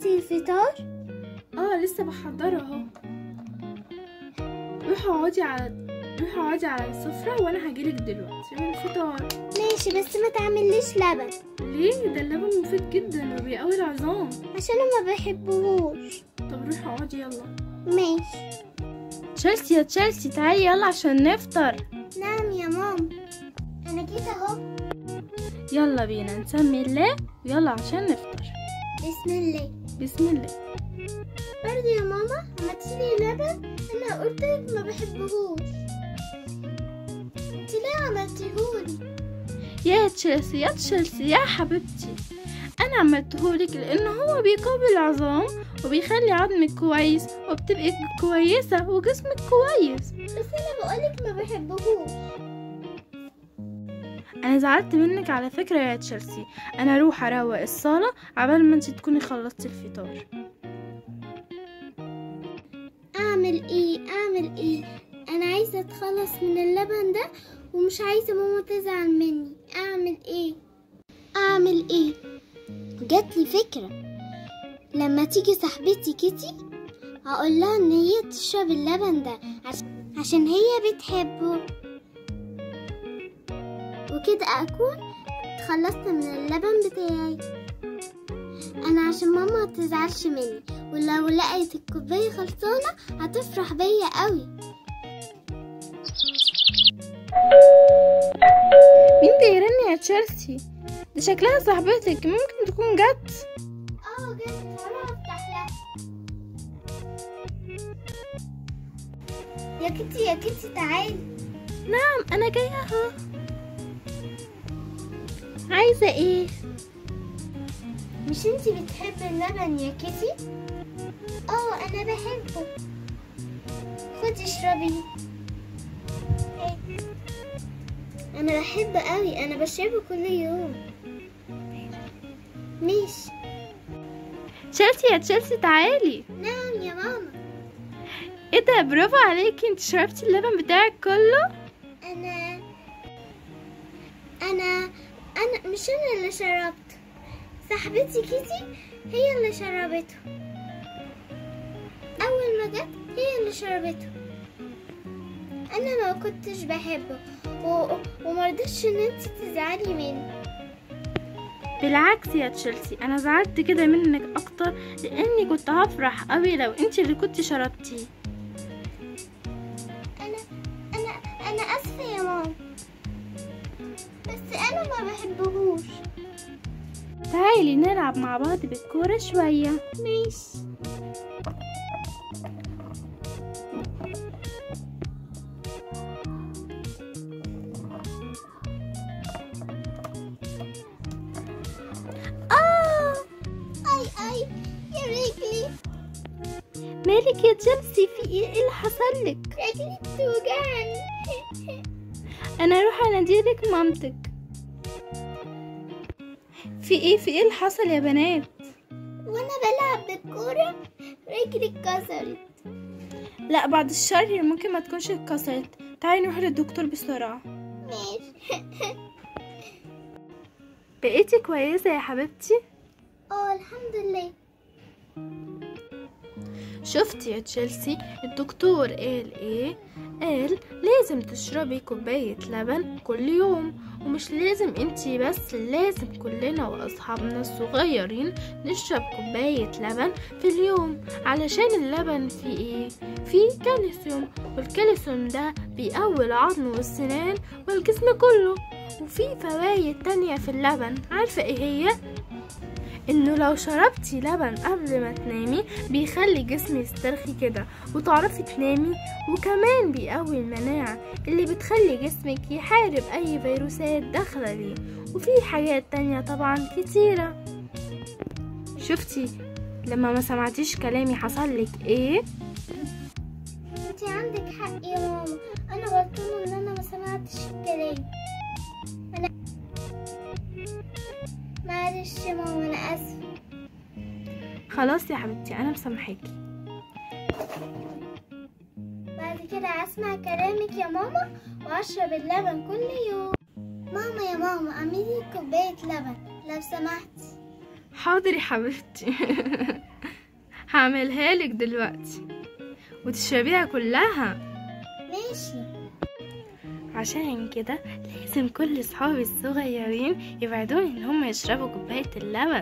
حضرتي الفطار اه لسه بحضرها اهو روحي اقعدي على روحي اقعدي على السفرة وانا هجيلك دلوقتي من الفطار ماشي بس ما تعمليش لبن ليه ده اللبن مفيد جدا وبيقوي العظام عشان أنا ما بحبهوش طب روحي اقعدي يلا ماشي تشيلسي يا تشيلسي تعالي يلا عشان نفطر نعم يا ماما انا جيت اهو يلا بينا نسمي الله ويلا عشان نفطر بسم الله بسم الله برضه يا ماما عملتيلي لبن انا قلت لك ما بحبهوش انت ليه عملتيهولي يا تشيلسي يا تشيلسي يا حبيبتي انا عملتهولك لان هو بيقوي العظام وبيخلي عظمك كويس وبتبقي كويسة وجسمك كويس بس انا بقولك ما بحبهوش انا زعلت منك على فكرة يا تشيلسي انا اروح اروق الصالة عبال ما انت تكوني خلصتي الفطار اعمل ايه اعمل ايه انا عايزه اتخلص من اللبن ده ومش عايزه ماما تزعل مني اعمل ايه اعمل ايه جاتلي فكره لما تيجي صاحبتي كيتي هقول لها ان هي تشرب اللبن ده عش- عشان هي بتحبه وكده اكون اتخلصت من اللبن بتاعي انا عشان ماما متزعلش مني ولو لقيت الكوباية خلصانة هتفرح بيا قوي مين بيرن يا تشيلسي دي شكلها صاحبتك ممكن تكون جت اه جت هروح افتح لها يا كيتي يا كيتي تعالي نعم انا جاية اهو عايزة ايه مش انتي بتحبي اللبن يا كيتي اه انا بحبه خدي اشربي هات. انا بحبه قوي انا بشربه كل يوم ماشي تشيلسي يا تشيلسي تعالي نعم يا ماما ايه ده برافو عليكي انت شربتي اللبن بتاعك كله انا انا انا مش انا اللي شربت صاحبتي كيتي هي اللي شربته اول ما جت هي اللي شربته انا ما كنتش بحبه و... ومرضتش ان انت تزعلي مني بالعكس يا تشيلسي انا زعلت كده منك اكتر لاني كنت هفرح قوي لو انت اللي كنت شربتيه انا انا انا اسفه يا ماما بس انا ما بحبهوش تعالي نلعب مع بعض بالكورة شوية ماشي آه اي اي يا رجلي مالك يا تشيلسي في ايه إيه اللي حصل لك رجلي بتوجعني انا اروح اناديلك مامتك في ايه في ايه اللي حصل يا بنات وانا بلعب بالكورة رجلي اتكسرت لا بعد الشر ممكن ما تكونش اتكسرت تعالي نروح للدكتور بسرعة ماشي بقيتي كويسة يا حبيبتي اه الحمد لله شفتي يا تشيلسي الدكتور قال ايه قال لازم تشربي كوباية لبن كل يوم ومش لازم انتي بس لازم كلنا واصحابنا الصغيرين نشرب كوباية لبن في اليوم علشان اللبن فيه ايه فيه كالسيوم والكالسيوم ده بيقوي العظم والسنان والجسم كله وفي فوايد تانية في اللبن عارفة ايه هي؟ انه لو شربتي لبن قبل ما تنامي بيخلي جسمي يسترخي كده وتعرفي تنامي وكمان بيقوي المناعة اللي بتخلي جسمك يحارب اي فيروسات داخلة ليه وفي حاجات تانية طبعا كتيرة شفتي لما ما سمعتيش كلامي حصلك ايه انت عندك حق يا ماما انا غلطانة ان انا ما سمعتش الكلام انا معلش يا ماما انا اسفة خلاص يا حبيبتي انا مسامحاكي بعد كده هسمع كلامك يا ماما واشرب اللبن كل يوم ماما يا ماما اعملي كوباية لبن لو سمحتي حاضر يا حبيبتي هعملها لك دلوقتي وتشربيها كلها ماشي عشان كده لازم كل صحابي الصغيرين يبعدوني ان هم يشربوا كوباية اللبن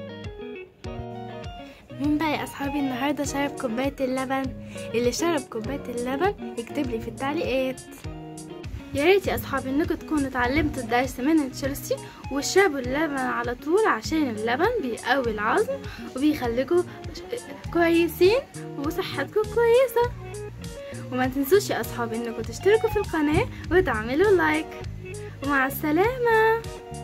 مين بقى يا اصحابي النهارده شرب كوباية اللبن اللي شرب كوباية اللبن يكتب لي في التعليقات يا ريت يا اصحابي انكم تكونوا اتعلمتوا الدرس من تشيلسي واشربوا اللبن على طول عشان اللبن بيقوي العظم وبيخليكوا كويسين وصحتكم كويسه وما تنسوش يا اصحابي انكم تشتركوا في القناه وتعملوا لايك ومع السلامه